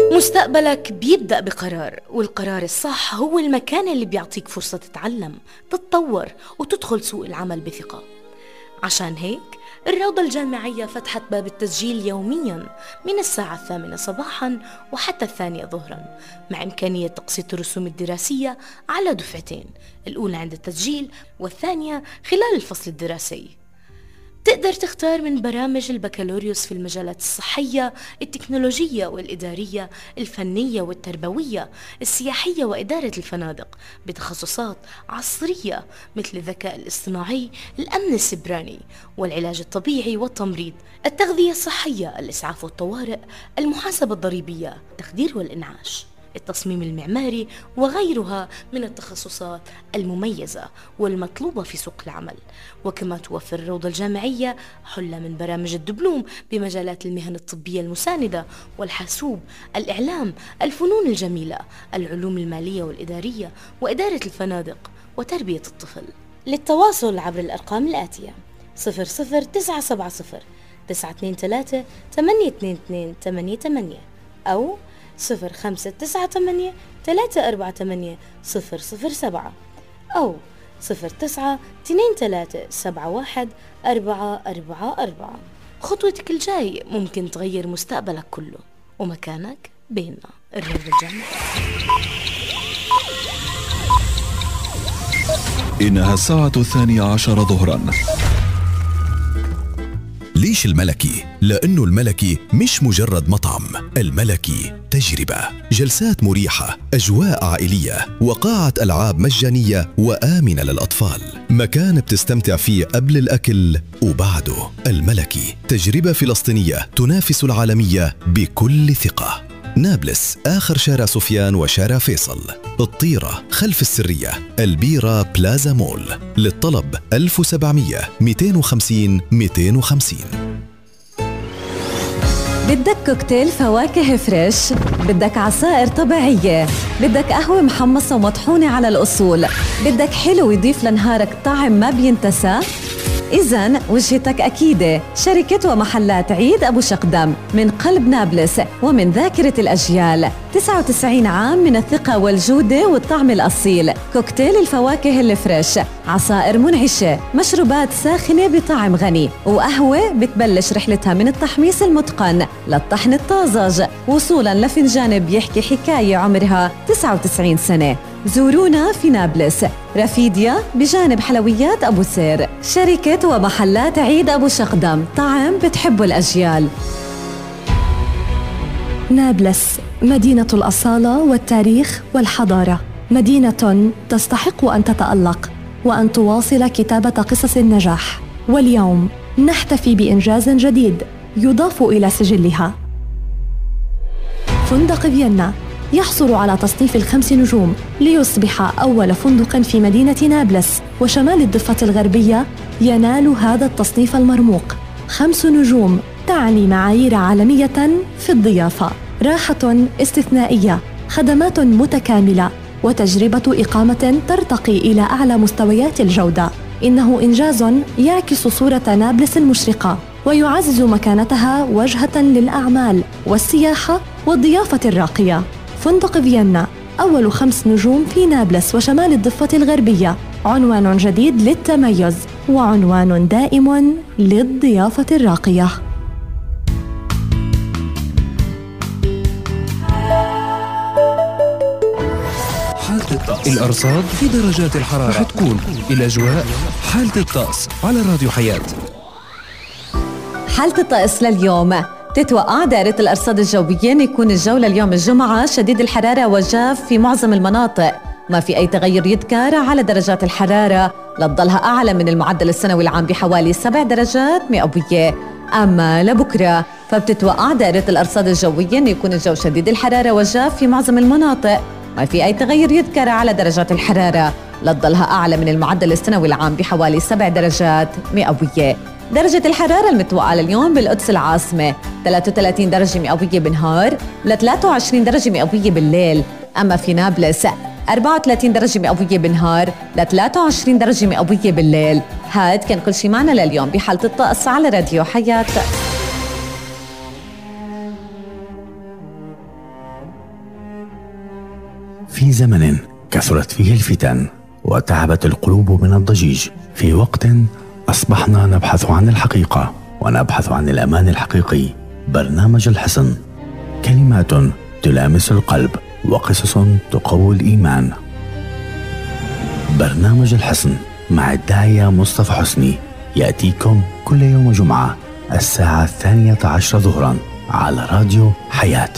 مستقبلك بيبدأ بقرار والقرار الصح هو المكان اللي بيعطيك فرصة تتعلم تتطور وتدخل سوق العمل بثقة عشان هيك الروضة الجامعية فتحت باب التسجيل يوميا من الساعة الثامنة صباحا وحتى الثانية ظهرا مع إمكانية تقسيط الرسوم الدراسية على دفعتين الأولى عند التسجيل والثانية خلال الفصل الدراسي تقدر تختار من برامج البكالوريوس في المجالات الصحية، التكنولوجية والإدارية، الفنية والتربوية، السياحية وإدارة الفنادق، بتخصصات عصرية مثل الذكاء الاصطناعي، الأمن السبراني، والعلاج الطبيعي والتمريض، التغذية الصحية، الإسعاف والطوارئ، المحاسبة الضريبية، التخدير والإنعاش. التصميم المعماري وغيرها من التخصصات المميزة والمطلوبة في سوق العمل وكما توفر الروضة الجامعية حلة من برامج الدبلوم بمجالات المهن الطبية المساندة والحاسوب الإعلام الفنون الجميلة العلوم المالية والإدارية وإدارة الفنادق وتربية الطفل للتواصل عبر الأرقام الآتية 00970 923 822 88 أو صفر خمسة تسعة تمانية تلاتة أربعة تمانية صفر صفر سبعة أو صفر تسعة تنين تلاتة سبعة واحد أربعة أربعة أربعة خطوتك الجاي ممكن تغير مستقبلك كله ومكانك بيننا الرياض الجامعي إنها الساعة الثانية عشر ظهرا ليش الملكي؟ لأنه الملكي مش مجرد مطعم الملكي تجربة جلسات مريحة أجواء عائلية وقاعة ألعاب مجانية وآمنة للأطفال مكان بتستمتع فيه قبل الأكل وبعده الملكي تجربة فلسطينية تنافس العالمية بكل ثقة نابلس آخر شارع سفيان وشارع فيصل الطيرة خلف السرية البيرة بلازا مول للطلب 1700 250 250 بدك كوكتيل فواكه فريش بدك عصائر طبيعية بدك قهوة محمصة ومطحونة على الأصول بدك حلو يضيف لنهارك طعم ما بينتسى إذا وجهتك أكيدة شركة ومحلات عيد أبو شقدم من قلب نابلس ومن ذاكرة الأجيال 99 عام من الثقة والجودة والطعم الأصيل كوكتيل الفواكه الفريش عصائر منعشة مشروبات ساخنة بطعم غني وقهوة بتبلش رحلتها من التحميص المتقن للطحن الطازج وصولا لفنجان بيحكي حكاية عمرها 99 سنة زورونا في نابلس رفيديا بجانب حلويات أبو سير شركة ومحلات عيد أبو شقدم طعم بتحبه الأجيال نابلس مدينة الأصالة والتاريخ والحضارة مدينة تستحق أن تتألق وأن تواصل كتابة قصص النجاح واليوم نحتفي بإنجاز جديد يضاف إلى سجلها فندق فيينا يحصل على تصنيف الخمس نجوم ليصبح أول فندق في مدينة نابلس وشمال الضفة الغربية ينال هذا التصنيف المرموق خمس نجوم تعني معايير عالمية في الضيافة راحة استثنائية خدمات متكاملة وتجربة إقامة ترتقي إلى أعلى مستويات الجودة إنه إنجاز يعكس صورة نابلس المشرقة ويعزز مكانتها وجهة للأعمال والسياحة والضيافة الراقية فندق فيينا أول خمس نجوم في نابلس وشمال الضفة الغربية عنوان جديد للتميز وعنوان دائم للضيافة الراقية حالة الطقس الأرصاد في درجات الحرارة رح تكون الأجواء حالة الطقس على راديو حياة حالة الطقس لليوم تتوقع دائرة الأرصاد الجوية أن يكون الجو لليوم الجمعة شديد الحرارة وجاف في معظم المناطق ما في أي تغير يذكر على درجات الحرارة لتضلها أعلى من المعدل السنوي العام بحوالي سبع درجات مئوية أما لبكرة فبتتوقع دائرة الأرصاد الجوية أن يكون الجو شديد الحرارة وجاف في معظم المناطق ما في أي تغير يذكر على درجات الحرارة لتضلها أعلى من المعدل السنوي العام بحوالي سبع درجات مئوية درجة الحرارة المتوقعة لليوم بالقدس العاصمة 33 درجة مئوية بالنهار ل 23 درجة مئوية بالليل أما في نابلس 34 درجة مئوية بالنهار ل 23 درجة مئوية بالليل هاد كان كل شيء معنا لليوم بحالة الطقس على راديو حياة في زمن كثرت فيه الفتن وتعبت القلوب من الضجيج في وقت اصبحنا نبحث عن الحقيقه ونبحث عن الامان الحقيقي برنامج الحصن كلمات تلامس القلب وقصص تقوي الايمان برنامج الحصن مع الداعيه مصطفى حسني ياتيكم كل يوم جمعه الساعه الثانيه عشر ظهرا على راديو حياه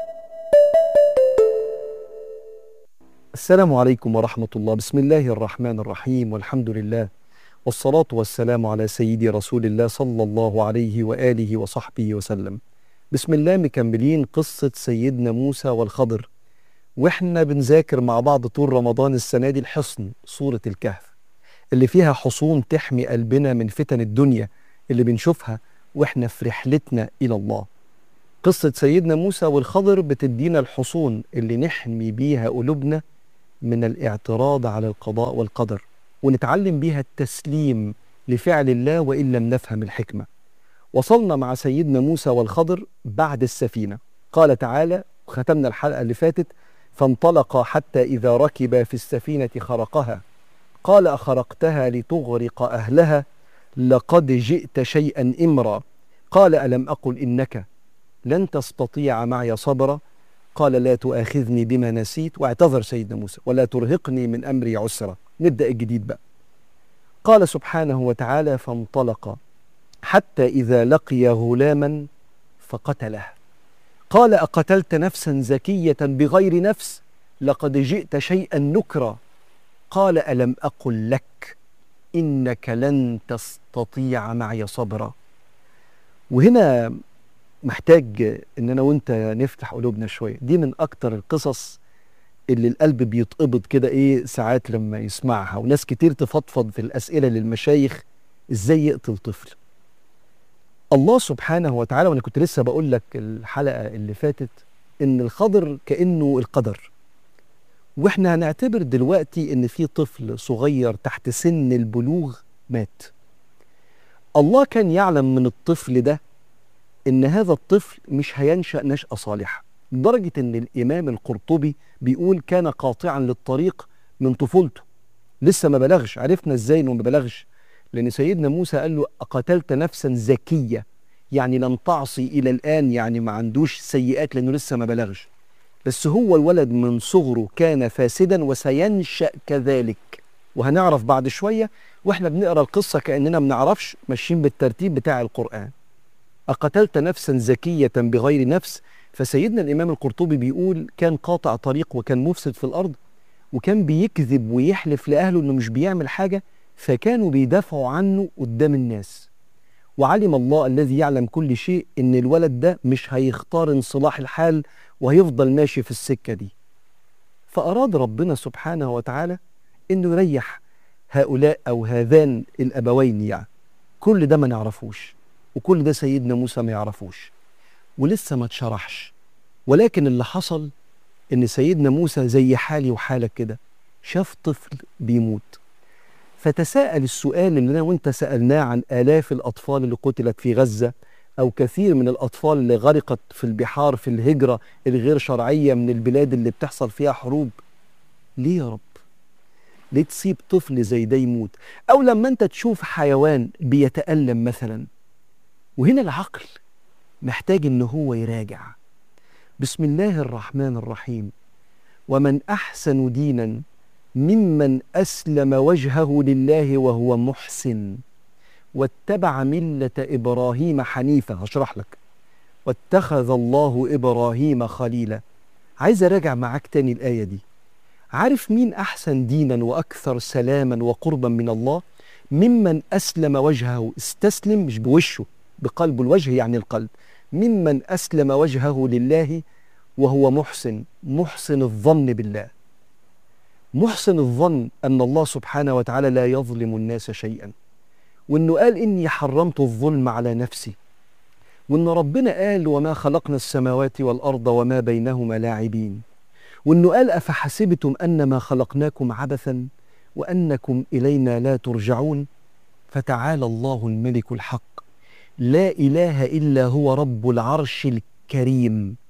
السلام عليكم ورحمة الله بسم الله الرحمن الرحيم والحمد لله والصلاة والسلام على سيدي رسول الله صلى الله عليه وآله وصحبه وسلم بسم الله مكملين قصة سيدنا موسى والخضر واحنا بنذاكر مع بعض طول رمضان السنة دي الحصن سورة الكهف اللي فيها حصون تحمي قلبنا من فتن الدنيا اللي بنشوفها واحنا في رحلتنا إلى الله قصة سيدنا موسى والخضر بتدينا الحصون اللي نحمي بيها قلوبنا من الاعتراض على القضاء والقدر ونتعلم بيها التسليم لفعل الله وإن لم نفهم الحكمة وصلنا مع سيدنا موسى والخضر بعد السفينة قال تعالى ختمنا الحلقة اللي فاتت فانطلقا حتى إذا ركبا في السفينة خرقها قال أخرقتها لتغرق أهلها لقد جئت شيئا إمرا قال ألم أقل إنك لن تستطيع معي صبرا قال لا تؤاخذني بما نسيت واعتذر سيدنا موسى ولا ترهقني من أمري عسرا نبدأ الجديد بقى قال سبحانه وتعالى فانطلق حتى إذا لقي غلاما فقتله قال أقتلت نفسا زكية بغير نفس لقد جئت شيئا نكرا قال ألم أقل لك إنك لن تستطيع معي صبرا وهنا محتاج ان انا وانت نفتح قلوبنا شويه دي من اكتر القصص اللي القلب بيتقبض كده ايه ساعات لما يسمعها وناس كتير تفضفض في الاسئله للمشايخ ازاي يقتل طفل الله سبحانه وتعالى وانا كنت لسه بقول لك الحلقه اللي فاتت ان الخضر كانه القدر واحنا هنعتبر دلوقتي ان في طفل صغير تحت سن البلوغ مات الله كان يعلم من الطفل ده ان هذا الطفل مش هينشا نشاه صالحه لدرجه ان الامام القرطبي بيقول كان قاطعا للطريق من طفولته لسه ما بلغش عرفنا ازاي انه ما بلغش لان سيدنا موسى قال له اقتلت نفسا زكيه يعني لم تعصي الى الان يعني ما عندوش سيئات لانه لسه ما بلغش بس هو الولد من صغره كان فاسدا وسينشا كذلك وهنعرف بعد شويه واحنا بنقرا القصه كاننا ما بنعرفش ماشيين بالترتيب بتاع القران أقتلت نفسا زكية بغير نفس فسيدنا الإمام القرطبي بيقول كان قاطع طريق وكان مفسد في الأرض وكان بيكذب ويحلف لأهله إنه مش بيعمل حاجة فكانوا بيدافعوا عنه قدام الناس وعلم الله الذي يعلم كل شيء إن الولد ده مش هيختار انصلاح الحال وهيفضل ماشي في السكة دي فأراد ربنا سبحانه وتعالى إنه يريح هؤلاء أو هذان الأبوين يعني كل ده ما نعرفوش وكل ده سيدنا موسى ما يعرفوش ولسه ما اتشرحش ولكن اللي حصل ان سيدنا موسى زي حالي وحالك كده شاف طفل بيموت فتساءل السؤال اللي انا وانت سالناه عن الاف الاطفال اللي قتلت في غزه او كثير من الاطفال اللي غرقت في البحار في الهجره الغير شرعيه من البلاد اللي بتحصل فيها حروب ليه يا رب ليه تسيب طفل زي ده يموت او لما انت تشوف حيوان بيتالم مثلا وهنا العقل محتاج ان هو يراجع بسم الله الرحمن الرحيم ومن احسن دينا ممن اسلم وجهه لله وهو محسن واتبع مله ابراهيم حنيفا هشرح لك واتخذ الله ابراهيم خليلا عايز اراجع معاك تاني الايه دي عارف مين احسن دينا واكثر سلاما وقربا من الله ممن اسلم وجهه استسلم مش بوشه بقلب الوجه يعني القلب ممن اسلم وجهه لله وهو محسن محسن الظن بالله محسن الظن ان الله سبحانه وتعالى لا يظلم الناس شيئا وانه قال اني حرمت الظلم على نفسي وان ربنا قال وما خلقنا السماوات والارض وما بينهما لاعبين وانه قال افحسبتم انما خلقناكم عبثا وانكم الينا لا ترجعون فتعالى الله الملك الحق لا اله الا هو رب العرش الكريم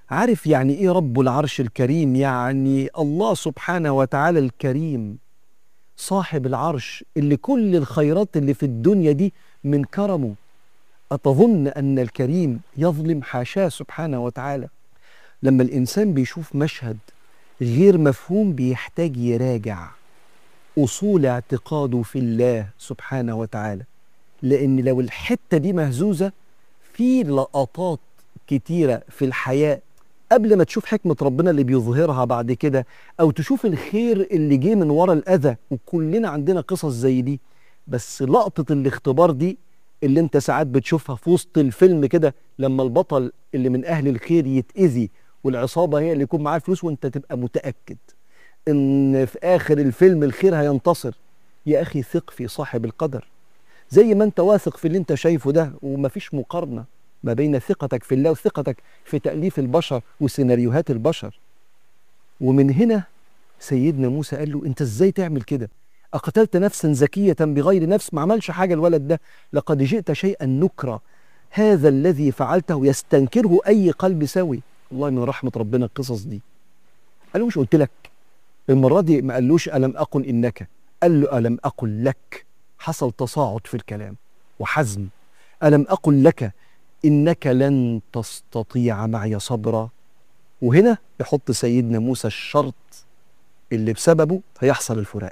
عارف يعني ايه رب العرش الكريم يعني الله سبحانه وتعالى الكريم صاحب العرش اللي كل الخيرات اللي في الدنيا دي من كرمه أتظن أن الكريم يظلم حاشاه سبحانه وتعالى لما الإنسان بيشوف مشهد غير مفهوم بيحتاج يراجع أصول اعتقاده في الله سبحانه وتعالى لأن لو الحتة دي مهزوزة في لقطات كتيرة في الحياة قبل ما تشوف حكمة ربنا اللي بيظهرها بعد كده أو تشوف الخير اللي جه من ورا الأذى وكلنا عندنا قصص زي دي بس لقطة الاختبار دي اللي انت ساعات بتشوفها في وسط الفيلم كده لما البطل اللي من أهل الخير يتأذي والعصابة هي اللي يكون معاه فلوس وانت تبقى متأكد ان في آخر الفيلم الخير هينتصر يا أخي ثق في صاحب القدر زي ما انت واثق في اللي انت شايفه ده ومفيش مقارنة ما بين ثقتك في الله وثقتك في تأليف البشر وسيناريوهات البشر ومن هنا سيدنا موسى قال له انت ازاي تعمل كده أقتلت نفسا زكية بغير نفس ما عملش حاجة الولد ده لقد جئت شيئا نكرا هذا الذي فعلته يستنكره أي قلب سوي والله من رحمة ربنا القصص دي قال له مش قلت لك المرة دي ما قالوش ألم أقل إنك قال له ألم أقل لك حصل تصاعد في الكلام وحزم ألم أقل لك إنك لن تستطيع معي صبرا وهنا يحط سيدنا موسى الشرط اللي بسببه هيحصل الفراق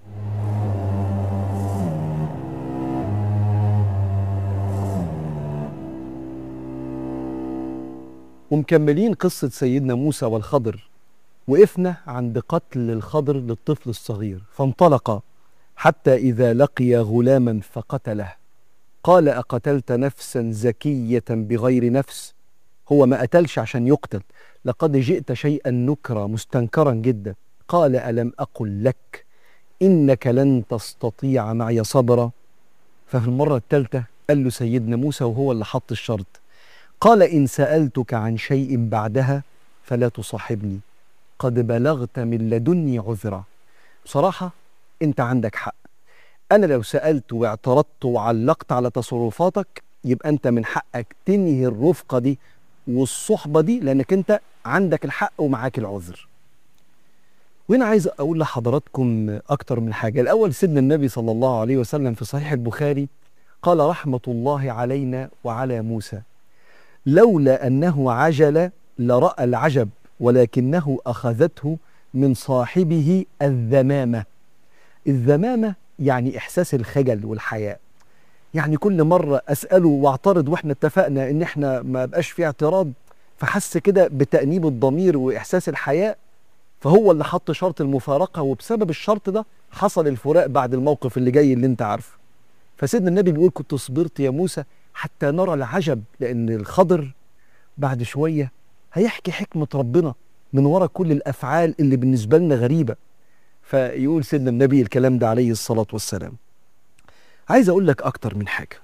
ومكملين قصة سيدنا موسى والخضر وقفنا عند قتل الخضر للطفل الصغير فانطلق حتى إذا لقي غلاما فقتله قال أقتلت نفسا زكية بغير نفس هو ما قتلش عشان يقتل لقد جئت شيئا نكرا مستنكرا جدا قال ألم أقل لك إنك لن تستطيع معي صبرا ففي المرة الثالثة قال له سيدنا موسى وهو اللي حط الشرط قال إن سألتك عن شيء بعدها فلا تصاحبني قد بلغت من لدني عذرا بصراحة أنت عندك حق أنا لو سألت واعترضت وعلقت على تصرفاتك يبقى أنت من حقك تنهي الرفقة دي والصحبة دي لأنك أنت عندك الحق ومعاك العذر وهنا عايز أقول لحضراتكم أكتر من حاجة الأول سيدنا النبي صلى الله عليه وسلم في صحيح البخاري قال رحمة الله علينا وعلى موسى لولا أنه عجل لرأى العجب ولكنه أخذته من صاحبه الذمامة الذمامة يعني إحساس الخجل والحياء يعني كل مرة أسأله واعترض وإحنا اتفقنا إن إحنا ما بقاش في اعتراض فحس كده بتأنيب الضمير وإحساس الحياء فهو اللي حط شرط المفارقة وبسبب الشرط ده حصل الفراق بعد الموقف اللي جاي اللي انت عارفه فسيدنا النبي بيقول كنت صبرت يا موسى حتى نرى العجب لأن الخضر بعد شوية هيحكي حكمة ربنا من وراء كل الأفعال اللي بالنسبة لنا غريبة فيقول سيدنا النبي الكلام ده عليه الصلاة والسلام عايز أقول لك أكتر من حاجة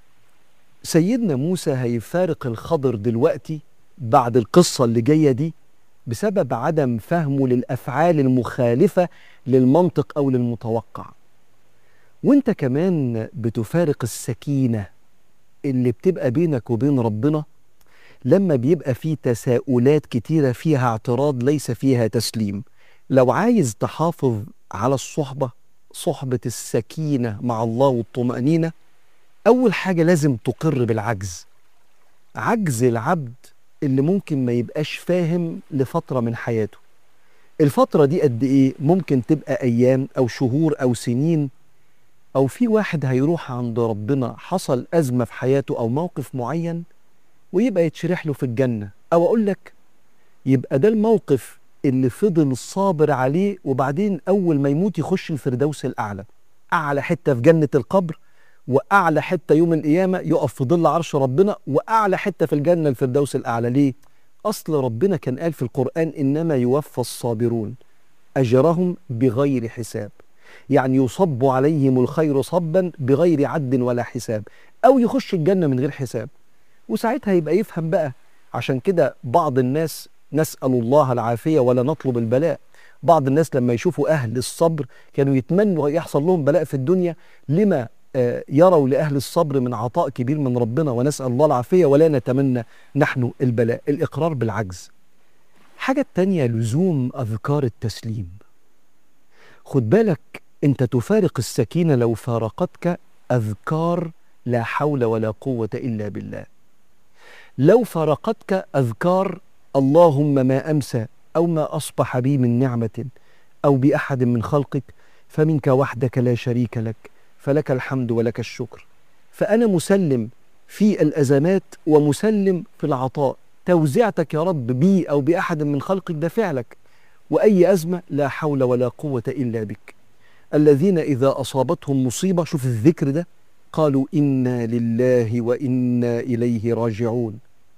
سيدنا موسى هيفارق الخضر دلوقتي بعد القصة اللي جاية دي بسبب عدم فهمه للأفعال المخالفة للمنطق أو للمتوقع وانت كمان بتفارق السكينة اللي بتبقى بينك وبين ربنا لما بيبقى في تساؤلات كتيرة فيها اعتراض ليس فيها تسليم لو عايز تحافظ على الصحبة صحبة السكينة مع الله والطمأنينة أول حاجة لازم تقر بالعجز عجز العبد اللي ممكن ما يبقاش فاهم لفترة من حياته الفترة دي قد إيه ممكن تبقى أيام أو شهور أو سنين أو في واحد هيروح عند ربنا حصل أزمة في حياته أو موقف معين ويبقى يتشرح له في الجنة أو أقول لك يبقى ده الموقف اللي فضل صابر عليه وبعدين أول ما يموت يخش الفردوس الأعلى أعلى حتة في جنة القبر وأعلى حتة يوم القيامة يقف في ظل عرش ربنا وأعلى حتة في الجنة الفردوس الأعلى ليه؟ أصل ربنا كان قال في القرآن إنما يوفى الصابرون أجرهم بغير حساب يعني يصب عليهم الخير صبا بغير عد ولا حساب أو يخش الجنة من غير حساب وساعتها يبقى يفهم بقى عشان كده بعض الناس نسأل الله العافية ولا نطلب البلاء بعض الناس لما يشوفوا أهل الصبر كانوا يتمنوا يحصل لهم بلاء في الدنيا لما آه، يروا لأهل الصبر من عطاء كبير من ربنا ونسأل الله العافية ولا نتمنى نحن البلاء الإقرار بالعجز حاجة التانية لزوم أذكار التسليم خد بالك أنت تفارق السكينة لو فارقتك أذكار لا حول ولا قوة إلا بالله لو فارقتك أذكار اللهم ما أمسى أو ما أصبح بي من نعمة أو بأحد من خلقك فمنك وحدك لا شريك لك فلك الحمد ولك الشكر فأنا مسلم في الأزمات ومسلم في العطاء توزيعتك يا رب بي أو بأحد من خلقك ده فعلك وأي أزمة لا حول ولا قوة إلا بك الذين إذا أصابتهم مصيبة شوف الذكر ده قالوا إنا لله وإنا إليه راجعون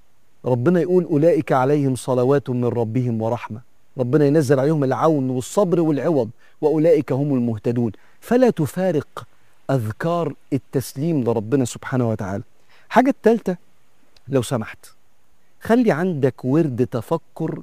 ربنا يقول أولئك عليهم صلوات من ربهم ورحمة ربنا ينزل عليهم العون والصبر والعوض وأولئك هم المهتدون فلا تفارق أذكار التسليم لربنا سبحانه وتعالى حاجة التالتة لو سمحت خلي عندك ورد تفكر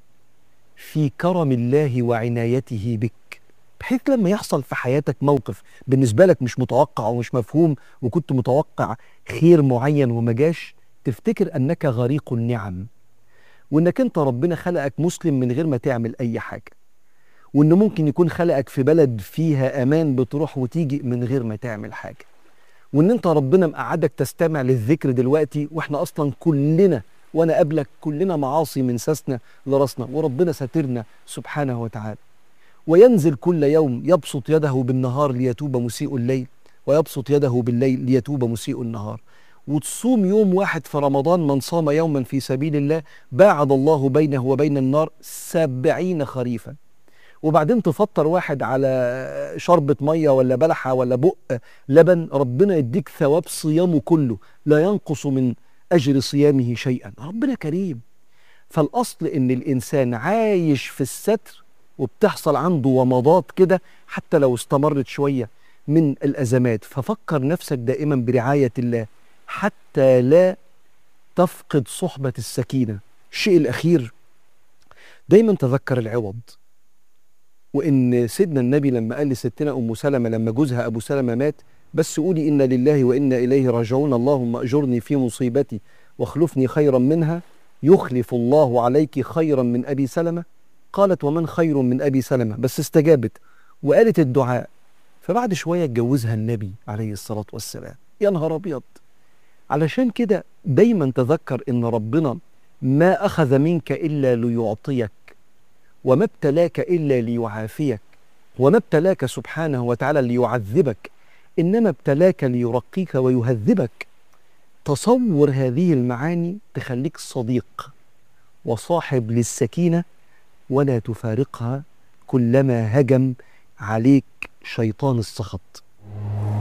في كرم الله وعنايته بك بحيث لما يحصل في حياتك موقف بالنسبة لك مش متوقع ومش مفهوم وكنت متوقع خير معين وما جاش تفتكر أنك غريق النعم وأنك أنت ربنا خلقك مسلم من غير ما تعمل أي حاجة وأنه ممكن يكون خلقك في بلد فيها أمان بتروح وتيجي من غير ما تعمل حاجة وأن أنت ربنا مقعدك تستمع للذكر دلوقتي وإحنا أصلا كلنا وأنا قبلك كلنا معاصي من ساسنا لراسنا وربنا ساترنا سبحانه وتعالى وينزل كل يوم يبسط يده بالنهار ليتوب مسيء الليل ويبسط يده بالليل ليتوب مسيء النهار وتصوم يوم واحد في رمضان من صام يوما في سبيل الله باعد الله بينه وبين النار سبعين خريفا وبعدين تفطر واحد على شربة مية ولا بلحة ولا بق لبن ربنا يديك ثواب صيامه كله لا ينقص من أجر صيامه شيئا ربنا كريم فالأصل إن الإنسان عايش في الستر وبتحصل عنده ومضات كده حتى لو استمرت شوية من الأزمات ففكر نفسك دائما برعاية الله حتى لا تفقد صحبة السكينة الشيء الأخير دايما تذكر العوض وإن سيدنا النبي لما قال لستنا أم سلمة لما جوزها أبو سلمة مات بس قولي إنا لله وإنا إليه راجعون اللهم أجرني في مصيبتي واخلفني خيرا منها يخلف الله عليك خيرا من أبي سلمة قالت ومن خير من أبي سلمة بس استجابت وقالت الدعاء فبعد شوية اتجوزها النبي عليه الصلاة والسلام يا نهار أبيض علشان كده دايما تذكر إن ربنا ما أخذ منك إلا ليعطيك وما ابتلاك إلا ليعافيك وما ابتلاك سبحانه وتعالى ليعذبك إنما ابتلاك ليرقيك ويهذبك تصور هذه المعاني تخليك صديق وصاحب للسكينة ولا تفارقها كلما هجم عليك شيطان السخط